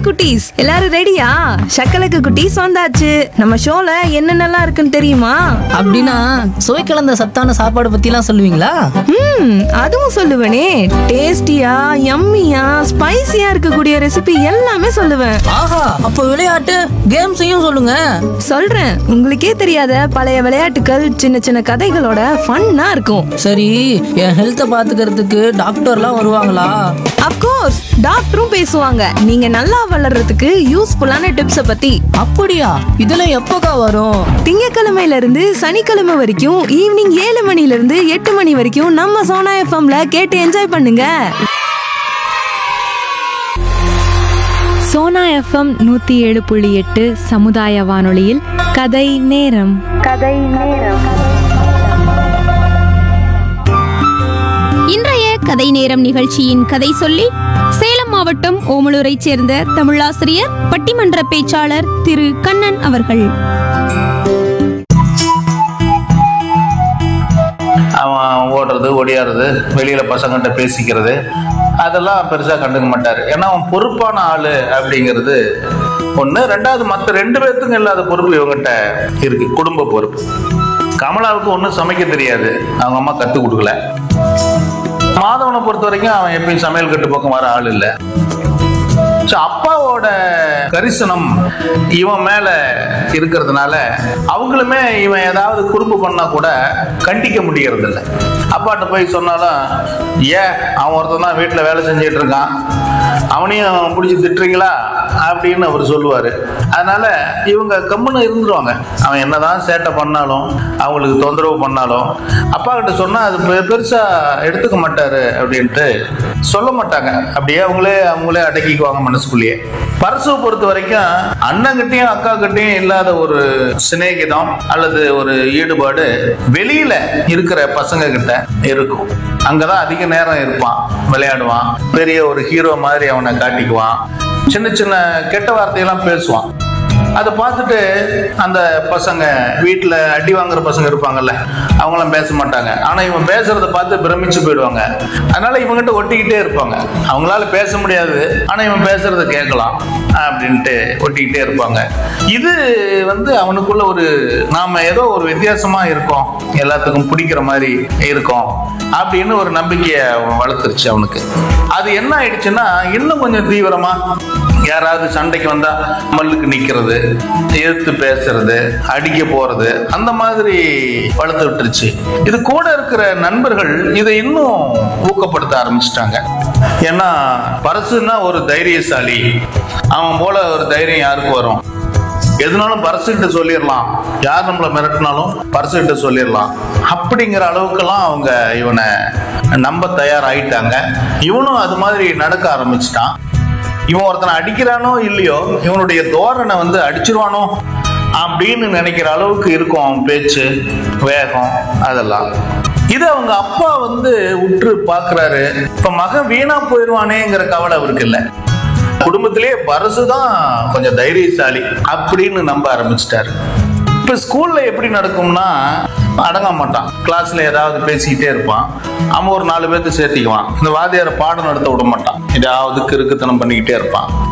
குட்டீஸ் எல்லாரும் ரெடியா சக்கலக்கு குட்டீஸ் வந்தாச்சு நம்ம ஷோல என்னென்னலாம் இருக்குன்னு தெரியுமா அப்படின்னா சுவை கலந்த சத்தான சாப்பாடு பத்திலாம் சொல்லுவீங்களா ம் அதுவும் சொல்லுவேனே டேஸ்டியா யம்மியா ஸ்பைசியா இருக்கக்கூடிய ரெசிபி எல்லாமே சொல்லுவேன் ஆஹா அப்போ விளையாட்டு கேம்ஸையும் சொல்லுங்க சொல்றேன் உங்களுக்கே தெரியாத பழைய விளையாட்டுகள் சின்ன சின்ன கதைகளோட ஃபன்னா இருக்கும் சரி என் ஹெல்த்தை பாத்துக்கிறதுக்கு டாக்டர்லாம் வருவாங்களா அப்கோர்ஸ் டாக்டரும் பேசுவாங்க நீங்க நல்லா வளர்றதுக்கு யூஸ்ஃபுல்லான டிப்ஸ பத்தி அப்படியா இதெல்லாம் எப்போக்கா வரும் திங்கக்கிழமையில இருந்து சனிக்கிழமை வரைக்கும் ஈவினிங் ஏழு மணில இருந்து எட்டு மணி வரைக்கும் நம்ம சோனா எஃப்எம்ல கேட்டு என்ஜாய் பண்ணுங்க சோனா எஃப்எம் நூத்தி ஏழு புள்ளி எட்டு சமுதாய வானொலியில் கதை நேரம் இன்றைய கதை நேரம் நிகழ்ச்சியின் கதை சொல்லி சேலம் மாவட்டம் ஓமலூரைச் சேர்ந்த தமிழாசிரியர் பட்டிமன்ற பேச்சாளர் திரு கண்ணன் அவர்கள் அவன் ஓடுறது ஒடியாடுறது வெளியில் பசங்கள்கிட்ட பேசிக்கிறது அதெல்லாம் பெருசாக கண்டுக்க மாட்டார் ஏன்னா அவன் பொறுப்பான ஆள் அப்படிங்கிறது ஒன்று ரெண்டாவது மற்ற ரெண்டு பேர்த்துக்கும் இல்லாத பொறுப்பு இவங்ககிட்ட இருக்கு குடும்ப பொறுப்பு கமலாவுக்கு ஒன்றும் சமைக்க தெரியாது அவங்க அம்மா கற்றுக் கொடுக்கல மாதவனை பொறுத்த வரைக்கும் அவன் எப்பயும் சமையல் கட்டு பக்கம் வர ஆள் இல்லை ஸோ அப்பாவோட கரிசனம் இவன் மேல இருக்கிறதுனால அவங்களுமே இவன் ஏதாவது குறும்பு பண்ணா கூட கண்டிக்க முடியறது இல்லை அப்பாட்ட போய் சொன்னாலும் ஏன் அவன் ஒருத்தன் தான் வீட்டில் வேலை செஞ்சுட்டு இருக்கான் அவனையும் பிடிச்சி திட்டுறீங்களா அப்படின்னு அவர் சொல்லுவார் அதனால இவங்க கம்முன்னு இருந்துருவாங்க அவன் என்னதான் சேட்டை பண்ணாலும் அவங்களுக்கு தொந்தரவு பண்ணாலும் அப்பா கிட்ட சொன்னா அது பெ- பெருசா எடுத்துக்க மாட்டாரு அப்படின்ட்டு சொல்ல மாட்டாங்க அப்படியே அவங்களே அவங்களே அடக்கிக்குவாங்க மனசுக்குள்ளேயே பரசுவை பொறுத்த வரைக்கும் அண்ணங்கிட்டையும் அக்கா கிட்டையும் இல்லாத ஒரு சிநேகிதம் அல்லது ஒரு ஈடுபாடு வெளியில இருக்கிற பசங்க கிட்ட இருக்கும் அங்கதான் அதிக நேரம் இருப்பான் விளையாடுவான் பெரிய ஒரு ஹீரோ மாதிரி அவனை காட்டிக்குவான் சின்ன சின்ன கெட்ட வார்த்தையெல்லாம் பேசுவான் அதை பார்த்துட்டு அந்த பசங்க வீட்டில் அடி வாங்குற பசங்க இருப்பாங்கல்ல அவங்களாம் பேச மாட்டாங்க ஆனால் இவன் பேசுறத பார்த்து பிரமிச்சு போயிடுவாங்க அதனால இவங்ககிட்ட ஒட்டிக்கிட்டே இருப்பாங்க அவங்களால பேச முடியாது ஆனால் இவன் பேசுறத கேட்கலாம் அப்படின்ட்டு ஒட்டிக்கிட்டே இருப்பாங்க இது வந்து அவனுக்குள்ள ஒரு நாம ஏதோ ஒரு வித்தியாசமா இருக்கோம் எல்லாத்துக்கும் பிடிக்கிற மாதிரி இருக்கோம் அப்படின்னு ஒரு நம்பிக்கையை அவன் வளர்த்துருச்சு அவனுக்கு அது என்ன ஆயிடுச்சுன்னா இன்னும் கொஞ்சம் தீவிரமா யாராவது சண்டைக்கு வந்தா மல்லுக்கு நிக்கிறது எதிர்த்து பேசுறது அடிக்க போறது அந்த மாதிரி வளர்த்து விட்டுருச்சு இது கூட இருக்கிற நண்பர்கள் இதை இன்னும் ஊக்கப்படுத்த ஆரம்பிச்சிட்டாங்க ஏன்னா பரசுன்னா ஒரு தைரியசாலி அவன் போல ஒரு தைரியம் யாருக்கு வரும் எதுனாலும் பரசுகிட்ட சொல்லிடலாம் யார் நம்மளை மிரட்டினாலும் பரசுகிட்ட சொல்லிடலாம் அப்படிங்கிற அளவுக்கெல்லாம் அவங்க இவனை நம்ப தயாராயிட்டாங்க இவனும் அது மாதிரி நடக்க ஆரம்பிச்சிட்டான் இவன் ஒருத்தனை அடிக்கிறானோ இல்லையோ இவனுடைய தோரணை வந்து அடிச்சிருவானோ அப்படின்னு நினைக்கிற அளவுக்கு இருக்கும் அவன் பேச்சு வேகம் அதெல்லாம் இது அவங்க அப்பா வந்து உற்று பார்க்கறாரு இப்ப மகன் வீணா போயிடுவானேங்கிற கவலை அவருக்கு இல்லை குடும்பத்திலேயே பரசு தான் கொஞ்சம் தைரியசாலி அப்படின்னு நம்ப ஆரம்பிச்சிட்டாரு இப்ப ஸ்கூல்ல எப்படி நடக்கும்னா அடங்க மாட்டான் கிளாஸ்ல ஏதாவது பேசிக்கிட்டே இருப்பான் அவன் ஒரு நாலு பேர்த்து சேர்த்திக்குவான் இந்த வாத்தியாரை பாடம் நடத்த விட மாட்டான் ஏதாவது கிறுக்குத்தனம் பண்ணிக்கிட்டே இருப்பான்